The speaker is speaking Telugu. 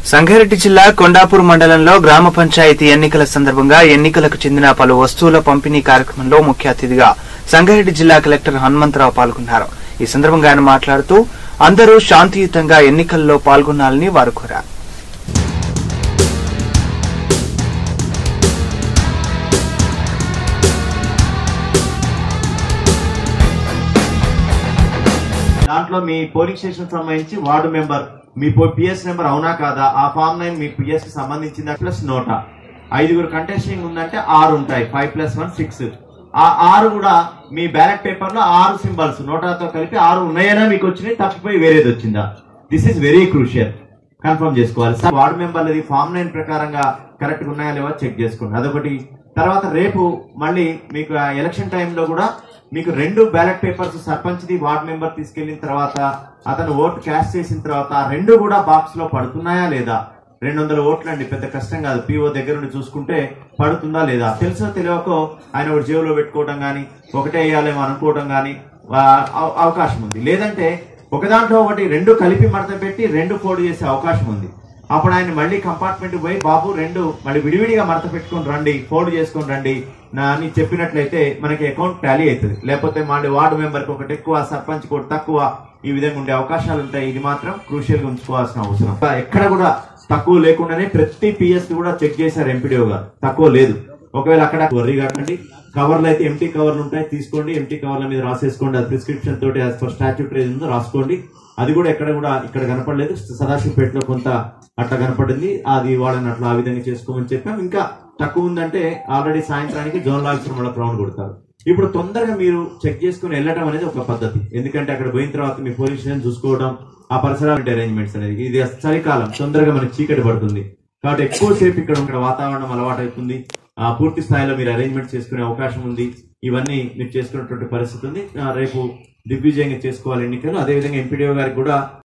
సంగారెడ్డి జిల్లా కొండాపూర్ మండలంలో గ్రామ పంచాయతీ ఎన్నికల సందర్భంగా ఎన్నికలకు చెందిన పలు వస్తువుల పంపిణీ కార్యక్రమంలో ముఖ్య అతిథిగా సంగారెడ్డి జిల్లా కలెక్టర్ హనుమంతరావు పాల్గొన్నారు ఈ సందర్భంగా ఆయన మాట్లాడుతూ అందరూ శాంతియుతంగా ఎన్నికల్లో పాల్గొనాలని వారు కోరారు దాంట్లో మీ పోలింగ్ స్టేషన్ సంబంధించి వార్డు మెంబర్ మీ పిఎస్ నెంబర్ అవునా కాదా ఆ ఫామ్ నైన్ మీ పిఎస్ కి సంబంధించిందా ప్లస్ నోటా ఐదుగురు కంటెస్టింగ్ ఉందంటే ఆరు ఉంటాయి ఫైవ్ ప్లస్ వన్ సిక్స్ ఆ ఆరు కూడా మీ బ్యాలెట్ పేపర్ లో ఆరు సింబల్స్ నోటాతో కలిపి ఆరు ఉన్నాయనా మీకు వచ్చినాయి తప్పిపోయి వేరేది వచ్చిందా this is very crucial confirm చేసుకోవాలి సార్ వార్డు మెంబర్లది ఫామ్ నైన్ ప్రకారంగా కరెక్ట్ ఉన్నాయా లేవా చెక్ చేసుకోండి అదొకటి తర్వాత రేపు మళ్ళీ మీకు ఆ ఎలక్షన్ టైంలో కూడా మీకు రెండు బ్యాలెట్ పేపర్స్ సర్పంచ్ది వార్డు మెంబర్ తీసుకెళ్లిన తర్వాత అతను ఓటు క్యాష్ చేసిన తర్వాత ఆ రెండు కూడా బాక్స్ లో పడుతున్నాయా లేదా రెండు వందల ఓట్లు అండి పెద్ద కష్టం కాదు పిఓ దగ్గర నుండి చూసుకుంటే పడుతుందా లేదా తెలుసో తెలియకో ఆయన ఒకటి జేబులో పెట్టుకోవడం కానీ ఒకటే వేయాలేమో అనుకోవడం కానీ అవకాశం ఉంది లేదంటే ఒక దాంట్లో ఒకటి రెండు కలిపి మడత పెట్టి రెండు ఫోల్డ్ చేసే అవకాశం ఉంది అప్పుడు ఆయన మళ్ళీ కంపార్ట్మెంట్ పోయి బాబు రెండు మళ్ళీ విడివిడిగా మడత పెట్టుకొని రండి ఫోల్డ్ చేసుకొని రండి నా అని చెప్పినట్లయితే మనకి అకౌంట్ టాలీ అవుతుంది లేకపోతే మళ్ళీ వార్డు మెంబర్కి ఒకటి ఎక్కువ సర్పంచ్ ఒకటి తక్కువ ఈ విధంగా ఉండే అవకాశాలు ఉంటాయి ఇది మాత్రం క్రూషియల్ గా ఉంచుకోవాల్సిన అవసరం ఎక్కడ కూడా తక్కువ లేకుండానే ప్రతి పిఎస్ కూడా చెక్ చేశారు ఎంపీడీఓ గారు తక్కువ లేదు ఒకవేళ అక్కడ వర్రీ కాకండి కవర్లు అయితే ఎంటీ కవర్లు ఉంటాయి తీసుకోండి ఎంటీ కవర్ల మీద రాసేసుకోండి అది ప్రిస్క్రిప్షన్ తోటి యాజ్ పర్ స్టాచ్యూట్ ఉందో రాసుకోండి అది కూడా ఎక్కడ కూడా ఇక్కడ కనపడలేదు సదాశివపేటలో కొంత అట్లా కనపడింది అది వాళ్ళని అట్లా ఆ విధంగా చేసుకోమని చెప్పాం ఇంకా తక్కువ ఉందంటే ఆల్రెడీ సాయంత్రానికి జోన్ ఆఫీసర్ మళ్ళీ రౌండ్ కొడతారు ఇప్పుడు తొందరగా మీరు చెక్ చేసుకుని వెళ్ళటం అనేది ఒక పద్ధతి ఎందుకంటే అక్కడ పోయిన తర్వాత మీ పోలీస్ స్టేషన్ చూసుకోవడం ఆ పరిసరాలు అరేంజ్మెంట్స్ అనేది ఇది చలికాలం తొందరగా మనకి చీకటి పడుతుంది కాబట్టి ఎక్కువసేపు ఇక్కడ ఇక్కడ వాతావరణం అలవాటు అవుతుంది ఆ పూర్తి స్థాయిలో మీరు అరేంజ్మెంట్ చేసుకునే అవకాశం ఉంది ఇవన్నీ మీరు చేసుకున్నటువంటి పరిస్థితి ఉంది ఆ, రేపు దిగ్విజయంగా చేసుకోవాలి ఎన్నికలు అదేవిధంగా ఎంపీడీఓ గారికి కూడా